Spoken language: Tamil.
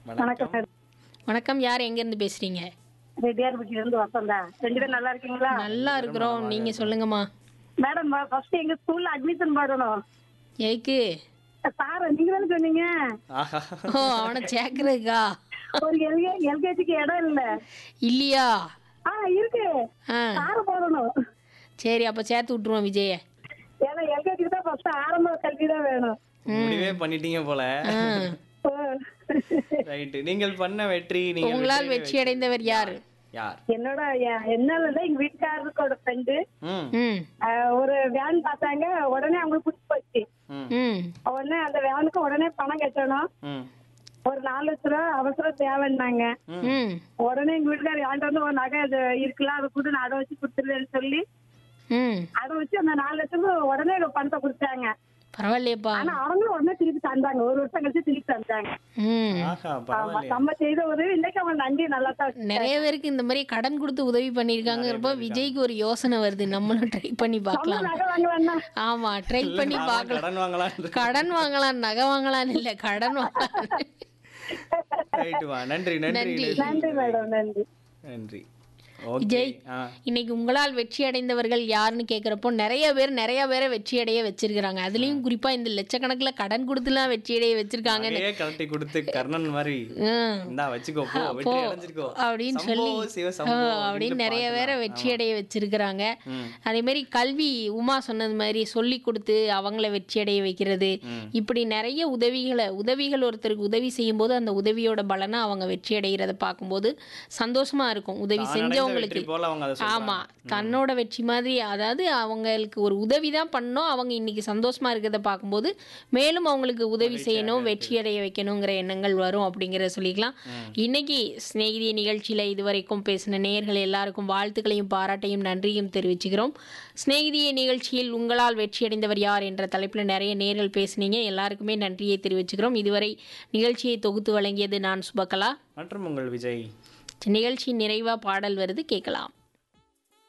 வணக்கம் மேடம் வணக்கம் யார் எங்கேருந்து பேசுறீங்க ரெட்டியார்பட்டியில இருந்து வசந்தா ரெண்டு பேரும் நல்லா இருக்கீங்களா நல்லா இருக்கிறோம் நீங்க சொல்லுங்கம்மா மேடம் ஃபர்ஸ்ட் எங்க ஸ்கூல்ல அட்மிஷன் போடணும் ஏக்கு சார் நீங்க தானே சொன்னீங்க ஆஹா ஓ அவனை சேர்க்கறதுக்கா ஒரு எல்கே எல்கேஜிக்கு இடம் இல்ல இல்லையா ஆ இருக்கு ஆ சார் போடணும் சரி அப்போ சேர்த்து விட்ருவோம் விஜய ஏன்னா எல்கேஜிக்கு தான் ஃபர்ஸ்ட் ஆரம்ப கல்வி தான் வேணும் முடிவே பண்ணிட்டீங்க போல ஆ. ஓ. ரைட்டு நீங்கள் பண்ண வெற்றி நீங்க உங்களால் வெற்றி அடைந்தவர் யார் யார் என்னோட எ- என்னால எங்க வீட்டுக்காரருக்கோட ஃப்ரெண்டு ம் ம் ஒரு வேன் பார்த்தாங்க உடனே அவங்களுக்கு பிடிச்சி போச்சு ம் ம் உடனே அந்த வேனுக்கு உடனே பணம் கட்டணும் ம் ஒரு நாலு லட்ச ரூபா அவசரம் தேவைன்னாங்க ம் உடனே எங்க வீட்டுக்காரர் என்கிட்ட வந்து ஒரு நகை இது இருக்குல்ல அதை கூட நான் அடை வச்சு கொடுத்துருவேன்னு சொல்லி ம் அதை வச்சு அந்த நாலு லட்சம் உடனே பணத்தை கொடுத்தாங்க பரவாயில்லையப்பா ஆனா அவங்களும் உடனே திருப்பி தந்தாங்க ஒரு வருஷம் கழிச்சு திருப்பி தந்தாங்க ம் ஆஹா ஆமா பரவாயில்லையே நம்ம செய்த உதவி இன்னைக்கு அவங்க நன்றி நல்லா தான் வச்சு- நிறைய பேருக்கு இந்த மாதிரி கடன் கொடுத்து உதவி பண்ணியிருக்காங்கிறப்ப விஜய்க்கு ஒரு யோசனை வருது நம்மளும் ட்ரை பண்ணி நம்ம பார்க்கலாம் நகை வாங்க வேணா ஆமா ட்ரை பண்ணி நாம பார்க்கலாம் கடன் வாங்கலாம் கடன் வாங்கலாம் நகை வாங்கலாம்னு இல்ல கடன் வாங்கலாம் ரைட்டு வா நன்றி நன்றி நன்றி. நன்றி மேடம் நன்றி நன்றி ஓகே விஜய். ஆ இன்னைக்கு உங்களால் வெற்றி அடைந்தவர்கள் யாருன்னு கேட்குறப்போ நிறைய பேர் நிறைய பேரை வெற்றி அடைய வச்சிருக்கிறாங்க அதுலயும் குறிப்பா இந்த லட்சக்கணக்குல கடன் கொடுத்துலாம் வெற்றி அடைய வச்சிருக்காங்க நகையே கழட்டி கொடுத்து கர்ணன் மாதிரி ம். இந்தா வச்சுக்கோ போ வெற்றி அடைஞ்சிருக்கோ அப்படின்னு சம்போ, சொல்லி சிவ ஆ, சம்போ அப்படின்னு நிறைய பேரை வெற்றி அடைய வச்சிருக்கிறாங்க ம். அதே மாதிரி கல்வி உமா சொன்னது மாதிரி சொல்லி கொடுத்து அவங்கள வெற்றி அடைய வைக்கிறது ம். இப்படி நிறைய உதவிகளை உதவிகள் ஒருத்தருக்கு உதவி செய்யும்போது அந்த உதவியோட பலனை அவங்க வெற்றி அடைகிறத பார்க்கும்போது சந்தோஷமா இருக்கும் உதவி தான் அடைந்த செஞ்சவங்களுக்கு வெற்றி போல அவங்க அதை ஆமா தன்னோட வெற்றி மாதிரி அதாவது அவங்களுக்கு ஒரு உதவி தான் பண்ணோம் அவங்க இன்னைக்கு சந்தோஷமா இருக்கிறத பார்க்கும்போது மேலும் அவங்களுக்கு உதவி செய்யணும் வெற்றி அடைய வைக்கணுங்கிற எண்ணங்கள் வரும் அப்படிங்கிறத சொல்லிக்கலாம் இன்னைக்கு சிநேகிதி நிகழ்ச்சியில இதுவரைக்கும் பேசின நேயர்கள் எல்லாருக்கும் வாழ்த்துக்களையும் பாராட்டையும் நன்றியும் தெரிவிச்சுக்கிறோம் சிநேகிதிய நிகழ்ச்சியில் உங்களால் வெற்றி அடைந்தவர் யார் என்ற தலைப்பில் நிறைய நேர்கள் பேசுனீங்க எல்லாருக்குமே நன்றியை தெரிவிச்சுக்கிறோம் இதுவரை நிகழ்ச்சியை தொகுத்து வழங்கியது நான் சுபகலா மற்றும் உங்கள் விஜய் நிகழ்ச்சி நிறைவா பாடல் வருது கேட்கலாம்